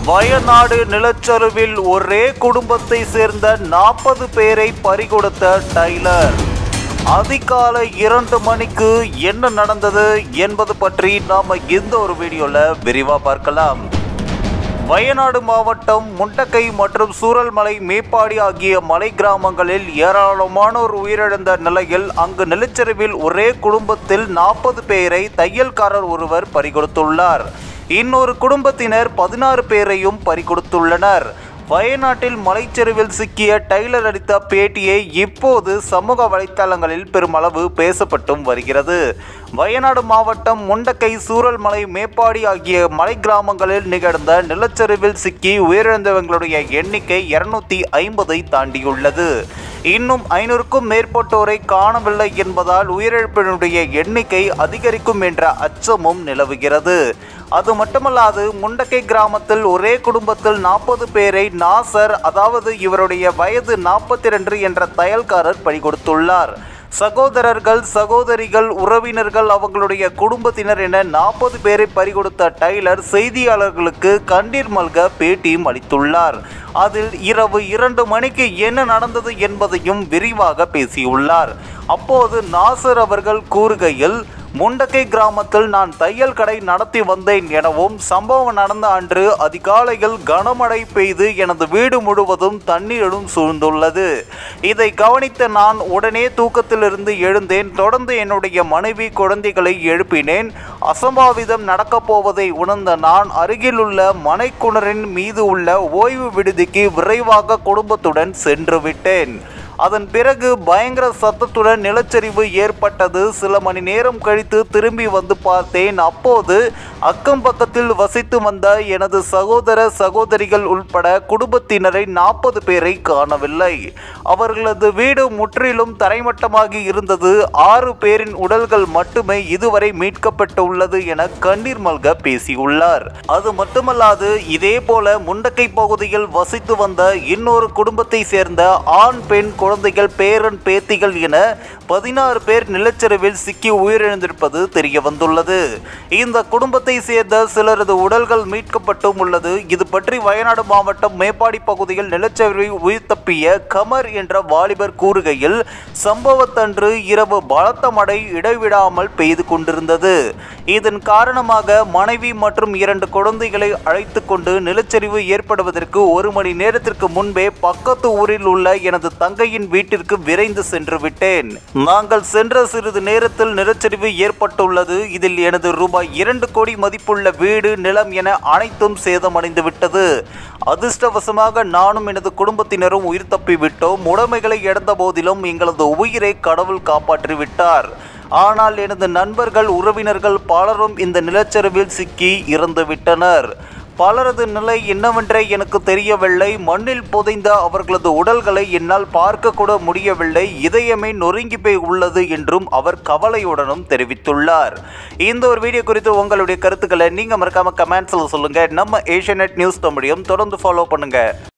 வயநாடு நிலச்சரிவில் ஒரே குடும்பத்தை சேர்ந்த நாற்பது பேரை பறிகொடுத்த டைலர் அதிகாலை இரண்டு மணிக்கு என்ன நடந்தது என்பது பற்றி நாம இந்த ஒரு வீடியோல விரிவா பார்க்கலாம் வயநாடு மாவட்டம் முண்டக்கை மற்றும் சூரல்மலை மேப்பாடி ஆகிய மலை கிராமங்களில் ஏராளமானோர் உயிரிழந்த நிலையில் அங்கு நிலச்சரிவில் ஒரே குடும்பத்தில் நாற்பது பேரை தையல்காரர் ஒருவர் பறிகொடுத்துள்ளார் இன்னொரு குடும்பத்தினர் பதினாறு பேரையும் பறிகொடுத்துள்ளனர் வயநாட்டில் மலைச்சரிவில் சிக்கிய டைலர் அளித்த பேட்டியை இப்போது சமூக வலைத்தளங்களில் பெருமளவு பேசப்பட்டும் வருகிறது வயநாடு மாவட்டம் முண்டக்கை சூரல்மலை மேப்பாடி ஆகிய மலை கிராமங்களில் நிகழ்ந்த நிலச்சரிவில் சிக்கி உயிரிழந்தவர்களுடைய எண்ணிக்கை இருநூத்தி ஐம்பதை தாண்டியுள்ளது இன்னும் ஐநூறுக்கும் மேற்பட்டோரை காணவில்லை என்பதால் உயிரிழப்பினுடைய எண்ணிக்கை அதிகரிக்கும் என்ற அச்சமும் நிலவுகிறது அது மட்டுமல்லாது முண்டக்கை கிராமத்தில் ஒரே குடும்பத்தில் நாற்பது பேரை நாசர் அதாவது இவருடைய வயது நாற்பத்தி ரெண்டு என்ற தையல்காரர் பறி கொடுத்துள்ளார் சகோதரர்கள் சகோதரிகள் உறவினர்கள் அவங்களுடைய குடும்பத்தினர் என நாற்பது பேரை பறிகொடுத்த டைலர் செய்தியாளர்களுக்கு கண்ணீர் மல்க பேட்டியும் அளித்துள்ளார் அதில் இரவு இரண்டு மணிக்கு என்ன நடந்தது என்பதையும் விரிவாக பேசியுள்ளார் அப்போது நாசர் அவர்கள் கூறுகையில் முண்டக்கை கிராமத்தில் நான் தையல் கடை நடத்தி வந்தேன் எனவும் சம்பவம் நடந்த அன்று அதிகாலையில் கனமழை பெய்து எனது வீடு முழுவதும் தண்ணீரும் சூழ்ந்துள்ளது இதை கவனித்த நான் உடனே தூக்கத்திலிருந்து எழுந்தேன் தொடர்ந்து என்னுடைய மனைவி குழந்தைகளை எழுப்பினேன் அசம்பாவிதம் நடக்கப் போவதை உணர்ந்த நான் அருகிலுள்ள மனைக்குணரின் மீது உள்ள ஓய்வு விடுதிக்கு விரைவாக குடும்பத்துடன் சென்று விட்டேன் அதன் பிறகு பயங்கர சத்தத்துடன் நிலச்சரிவு ஏற்பட்டது சில மணி நேரம் கழித்து திரும்பி வந்து பார்த்தேன் அப்போது அக்கம் பக்கத்தில் வசித்து வந்த எனது சகோதர சகோதரிகள் உள்பட குடும்பத்தினரை நாற்பது பேரை காணவில்லை அவர்களது வீடு முற்றிலும் தரைமட்டமாகி இருந்தது ஆறு பேரின் உடல்கள் மட்டுமே இதுவரை மீட்கப்பட்டுள்ளது என கண்ணீர் மல்க பேசியுள்ளார் அது மட்டுமல்லாது இதே போல முண்டக்கை பகுதியில் வசித்து வந்த இன்னொரு குடும்பத்தை சேர்ந்த ஆண் பெண் குழந்தைகள் பேரன் பேத்திகள் என பதினாறு பேர் நிலச்சரிவில் சிக்கி உயிரிழந்திருப்பது தெரிய வந்துள்ளது இந்த குடும்பத்தை சேர்ந்த சிலரது உடல்கள் மீட்கப்பட்டும் உள்ளது இது பற்றி வயநாடு மாவட்டம் மேப்பாடி பகுதியில் நிலச்சரிவில் உயிர் தப்பிய கமர் என்ற வாலிபர் கூறுகையில் சம்பவத்தன்று இரவு பலத்த மழை இடைவிடாமல் பெய்து கொண்டிருந்தது இதன் காரணமாக மனைவி மற்றும் இரண்டு குழந்தைகளை அழைத்து கொண்டு நிலச்சரிவு ஏற்படுவதற்கு ஒரு மணி நேரத்திற்கு முன்பே பக்கத்து ஊரில் உள்ள எனது தங்கையின் வீட்டிற்கு விரைந்து சென்று விட்டேன் நாங்கள் சென்ற சிறிது நேரத்தில் நிலச்சரிவு ஏற்பட்டுள்ளது இதில் எனது ரூபாய் இரண்டு கோடி மதிப்புள்ள வீடு நிலம் என அனைத்தும் சேதமடைந்து விட்டது அதிர்ஷ்டவசமாக நானும் எனது குடும்பத்தினரும் உயிர் தப்பி விட்டோம் உடைமைகளை இழந்த போதிலும் எங்களது உயிரை கடவுள் காப்பாற்றி விட்டார் ஆனால் எனது நண்பர்கள் உறவினர்கள் பலரும் இந்த நிலச்சரிவில் சிக்கி இறந்துவிட்டனர் பலரது நிலை என்னவென்றே எனக்கு தெரியவில்லை மண்ணில் புதைந்த அவர்களது உடல்களை என்னால் பார்க்க கூட முடியவில்லை இதயமே நொறுங்கி போய் உள்ளது என்றும் அவர் கவலையுடனும் தெரிவித்துள்ளார் இந்த ஒரு வீடியோ குறித்து உங்களுடைய கருத்துக்களை நீங்க மறக்காம கமெண்ட்ஸ்ல சொல்லுங்க நம்ம ஏஷியநெட் நியூஸ் தமிழையும் தொடர்ந்து ஃபாலோ பண்ணுங்க